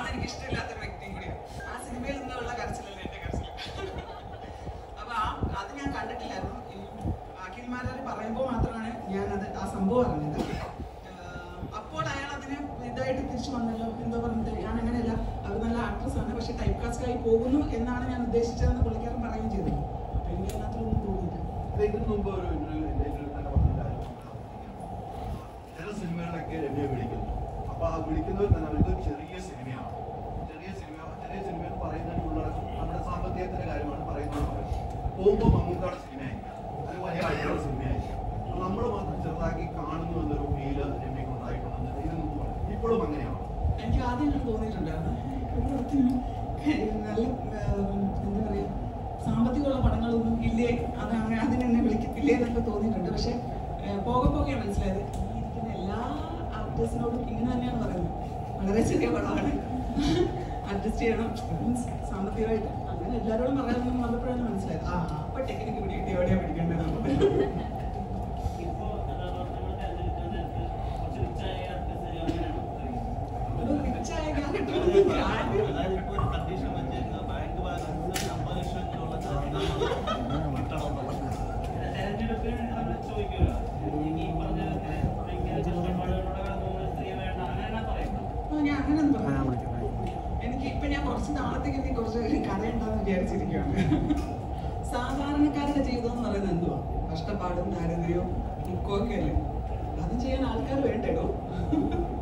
എനിക്ക് ഇഷ്ടമില്ലാത്തൊരു വ്യക്തിയും കൂടിയാണ് ആ സിനിമയിൽ നിന്നുള്ള കരച്ചിലല്ലേ എന്റെ കരച്ചിൽ അപ്പൊ ആ അത് ഞാൻ കണ്ടിട്ടില്ലായിരുന്നു ഈ അഖിൽമാരാർ പറയുമ്പോൾ മാത്രമാണ് ഞാൻ അത് ആ സംഭവം അറിഞ്ഞത് ആഹ് അപ്പോൾ അയാൾ അതിന് ഇതായിട്ട് തിരിച്ചു വന്നല്ലോ എന്തോ പറഞ്ഞിട്ട് ഞാൻ അങ്ങനെയല്ല അത് നല്ല ആക്ട്രസ് ആണ് പക്ഷെ ടൈപ്പ് കാസ്റ്റ് ആയി പോകുന്നു എന്നാണ് ഞാൻ ഉദ്ദേശിച്ചതെന്ന് പുള്ളിക്കാരൻ പറയുകയും ചെയ്തു അപ്പൊ എനിക്ക് അതിനകത്തൊന്നും തോന്നിയില്ല ഇത് ഇതിനു മുമ്പ് ഒരു ഇന്റർവ്യൂ എന്റെ ഇന്റർവ്യൂ തന്നെ പറഞ്ഞിട്ടുണ്ടായിരുന്നു ചില സിനിമകളിലൊക്കെ രമ്യ വിളിക്കുന്നു അപ്പൊ ആ വിളിക്കുന്നവർ തന്നെ അവർക്ക് ചെറിയ സിനിമയാണ് ചെറിയ സിനിമ ചെറിയ സിനിമ എന്ന് പറയുന്നതിനുള്ള നമ്മുടെ സാമ്പത്തികത്തിന്റെ കാര്യമാണ് പറയുന്നത് പോകുമ്പോൾ മമ്മൂക്കാട് സിനിമയായിരിക്കാം അത് വലിയ അടിപൊളി സിനിമയായിരിക്കാം നമ്മൾ മാത്രം ചെറുതാക്കി കാണുന്നു എന്നൊരു ഫീല് രമ്യക്ക് ഉണ്ടായിട്ടുണ്ടെന്ന് ഇതിനു മുമ്പ് പറഞ്ഞു. ഇപ്പോഴും അങ്ങനെയാണ് എനിക്ക് ആദ്യം അങ്ങനെ തോന്നിയിട്ടുണ്ടായിരുന്നു ഒരു പടത്തിനും നല്ല ആഹ്, എന്താ പറയാ സാമ്പത്തികമുള്ള പടങ്ങളൊന്നും ഇല്ലേ അത് അങ്ങനെ അതിന് എന്നെ വിളിക്കത്തില്ലേ എന്നൊക്കെ തോന്നിയിട്ടുണ്ട് പക്ഷെ ആഹ്, പോകെ പോകെ മനസ്സിലായത് ഈ ഇരിക്കുന്ന എല്ലാ ആക്ടേഴ്സിനോടും ഇങ്ങനെ തന്നെയാണ് പറയുന്നത് വളരെ ചെറിയ പടമാണ് അഡ്ജസ്റ്റ് ചെയ്യണം മീൻസ് സാമ്പത്തികമായിട്ട് അങ്ങനെ എല്ലാവരോടും പറയാമെന്ന് വന്നപ്പോഴാണ് മനസ്സിലായത് ആ അപ്പൊ ടെക്നിക്ക് പിടിക്കിട്ട് എവിടെയാ പിടിക്കേണ്ടത് ഇപ്പോ നമ്മൾ തെരഞ്ഞെടുക്കുന്ന നേരത്ത് കുറച്ച് റിച്ചായ ആർട്ടിസ്റ്റ് അങ്ങനെയാണോ ഒരു റിച്ചായ ക്യാരക്ടർ അതായത് ഇപ്പോൾ ഒരു കണ്ടീഷൻ വെച്ചിരുന്ന ബാങ്ക് ബാലൻസ് അമ്പത് ലക്ഷത്തിലുള്ള തെരഞ്ഞെടുപ്പിന് നമ്മൾ ചോദിക്കുക ഈ പറഞ്ഞ ഭയങ്കര കഷ്ടപ്പാടുകളുടെ കടന്നു പോകുന്ന സ്ത്രീ വേണ്ട അങ്ങനെ പറയുന്നത് ആ, ഞാൻ അങ്ങനെയൊന്നും പറഞ്ഞു. എനിക്ക് ഇപ്പൊ ഞാൻ കുറച്ച് നാളത്തേക്ക് എനിക്ക് കുറച്ച് കഥയുണ്ടാന്ന് വിചാരിച്ചിരിക്കുകയാണ് സാധാരണക്കാരുടെ ജീവിതം എന്ന് പറയുന്നത് എന്തുവാ കഷ്ടപ്പാടും ദാരിദ്ര്യവും ദുഃഖവും ഒക്കെ അല്ലേ അത് ചെയ്യാൻ ആൾക്കാർ വേണ്ടോ